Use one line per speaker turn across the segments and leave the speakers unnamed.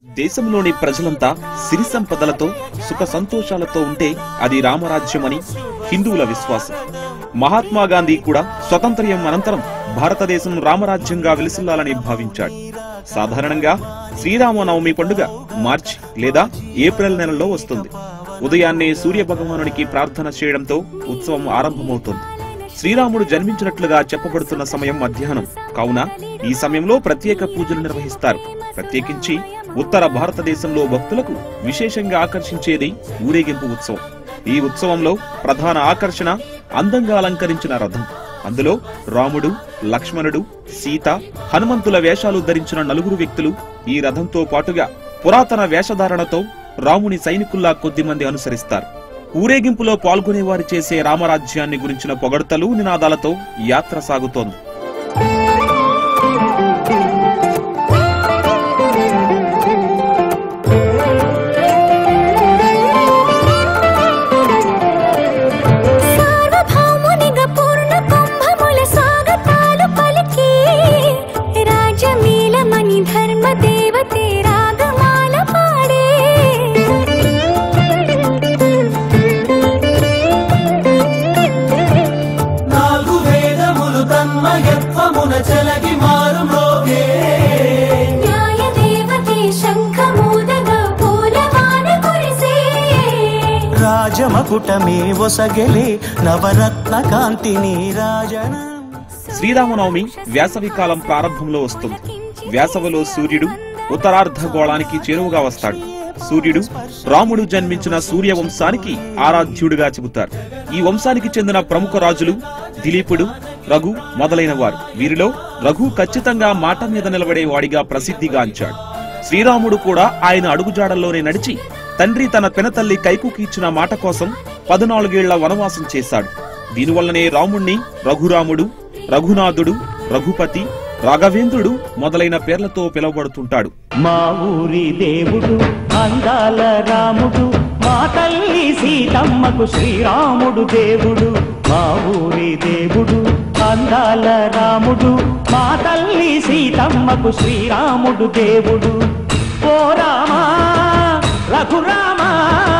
దేశంలోని ప్రజలంతా సిరి సంపదలతో సుఖ సంతోషాలతో ఉంటే అది రామరాజ్యమని హిందువుల విశ్వాసం మహాత్మా గాంధీ కూడా స్వతంత్ర్యం అనంతరం భారతదేశం రామరాజ్యంగా విలసిల్లాలని భావించాడు సాధారణంగా శ్రీరామనవమి పండుగ మార్చి లేదా ఏప్రిల్ నెలలో వస్తుంది ఉదయాన్నే సూర్య భగవానుడికి ప్రార్థన చేయడంతో ఉత్సవం ఆరంభమవుతుంది శ్రీరాముడు జన్మించినట్లుగా చెప్పబడుతున్న సమయం మధ్యాహ్నం కావున ఈ సమయంలో ప్రత్యేక పూజలు నిర్వహిస్తారు ప్రత్యేకించి ఉత్తర భారతదేశంలో భక్తులకు విశేషంగా ఆకర్షించేది ఊరేగింపు ఉత్సవం ఈ ఉత్సవంలో ప్రధాన ఆకర్షణ అందంగా అలంకరించిన రథం అందులో రాముడు లక్ష్మణుడు సీత హనుమంతుల వేషాలు ధరించిన నలుగురు వ్యక్తులు ఈ రథంతో పాటుగా పురాతన వేషధారణతో రాముని సైనికుల్లా కొద్దిమంది అనుసరిస్తారు ఊరేగింపులో పాల్గొనే వారు చేసే రామరాజ్యాన్ని గురించిన పొగడ్తలు నినాదాలతో యాత్ర సాగుతోంది
సార్వభౌమునిగా పూర్ణ కుంభముల స్వాగతాలు పలికి రాజమీలమణి ధర్మ దేవతే రాగమాల పాడే
నాలుగు వేదములు తన్మయత్వమున చెలగి మారు మ్రోగే
న్యాయ దేవతే శంఖమూదగా పూలవాన కురిసే
రాజమకుటమే ఒసగెలే నవరత్న కాంతిని రాజన
శ్రీరామనవమి వేసవి కాలం ప్రారంభంలో వస్తుంది వేసవిలో సూర్యుడు ఉత్తరార్ధగోళానికి చేరువగా వస్తాడు సూర్యుడు రాముడు జన్మించిన సూర్య వంశానికి ఆరాధ్యుడిగా చెబుతారు ఈ వంశానికి చెందిన ప్రముఖ రాజులు దిలీపుడు రఘు మొదలైన వారు వీరిలో రఘు ఖచ్చితంగా మాట మీద నిలబడే వాడిగా ప్రసిద్ధిగాంచాడు శ్రీరాముడు కూడా ఆయన అడుగుజాడల్లోనే నడిచి తండ్రి తన పినతల్లి కైకుకి ఇచ్చిన మాట కోసం పద్నాలుగేళ్ల వనవాసం చేశాడు దీనివల్లనే రాముణ్ణి రఘురాముడు రఘునాథుడు రఘుపతి రాఘవేంద్రుడు మొదలైన పేర్లతో పిలువబడుతుంటాడు
మా ఊరి దేవుడు అందాల రాముడు మా తల్లి సీతమ్మకు శ్రీరాముడు దేవుడు మా ఊరి దేవుడు అందాల రాముడు మా తల్లి సీతమ్మకు శ్రీరాముడు దేవుడు ఓ రామా రఘురామా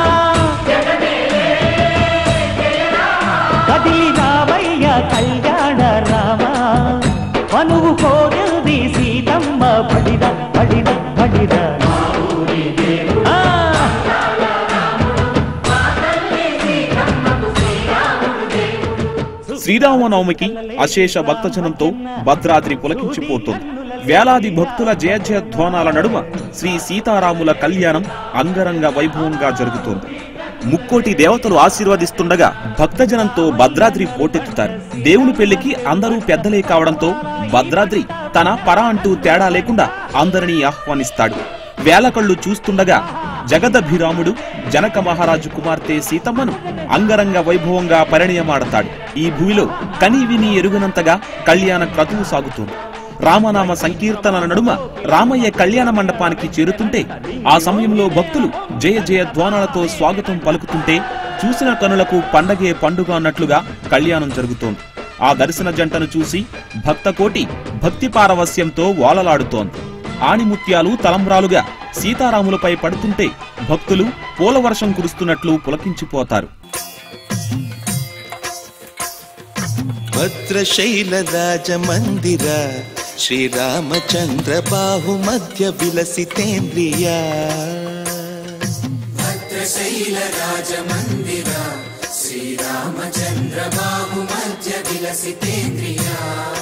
కదిలి రావయ్య కళ్యాణ రామా మనువు కోరింది సీతమ్మ పడిద పడిద పడిద ఆ,
శ్రీరామనవమికి అశేష భక్తజనంతో భద్రాద్రి పులకించిపోతోంది వేలాది భక్తుల జయ జయ ధ్వానాల నడుమ శ్రీ సీతారాముల కళ్యాణం అంగరంగ వైభవంగా జరుగుతోంది ముక్కోటి దేవతలు ఆశీర్వదిస్తుండగా భక్తజనంతో భద్రాద్రి పోటెత్తుతారు దేవుని పెళ్లికి అందరూ పెద్దలే కావడంతో భద్రాద్రి తన పర అంటూ తేడా లేకుండా అందరినీ ఆహ్వానిస్తాడు వేలకళ్ళు చూస్తుండగా జగదభిరాముడు జనక మహారాజు కుమార్తె సీతమ్మను అంగరంగ వైభవంగా పరిణయమాడతాడు ఈ భూమిలో కని విని ఎరుగనంతగా కళ్యాణ క్రతువు సాగుతోంది రామనామ సంకీర్తనల నడుమ రామయ్య కళ్యాణ మండపానికి చేరుతుంటే ఆ సమయంలో భక్తులు జయ జయ ధ్వానాలతో స్వాగతం పలుకుతుంటే చూసిన కనులకు పండగే పండుగ అన్నట్లుగా కళ్యాణం జరుగుతోంది ఆ దర్శన జంటను చూసి భక్తకోటి భక్తి పారవస్యంతో వాలలాడుతోంది ఆణిముత్యాలు తలంబ్రాలుగా సీతారాములపై పడుతుంటే భక్తులు పూలవర్షం కురుస్తున్నట్లు పులకించిపోతారు
భద్రశైలరాజమందిర శ్రీరామచంద్ర బాహు మధ్య విలసితేంద్రియా
శ్రీరామచంద్ర బాహు మధ్య విలసితేంద్రియా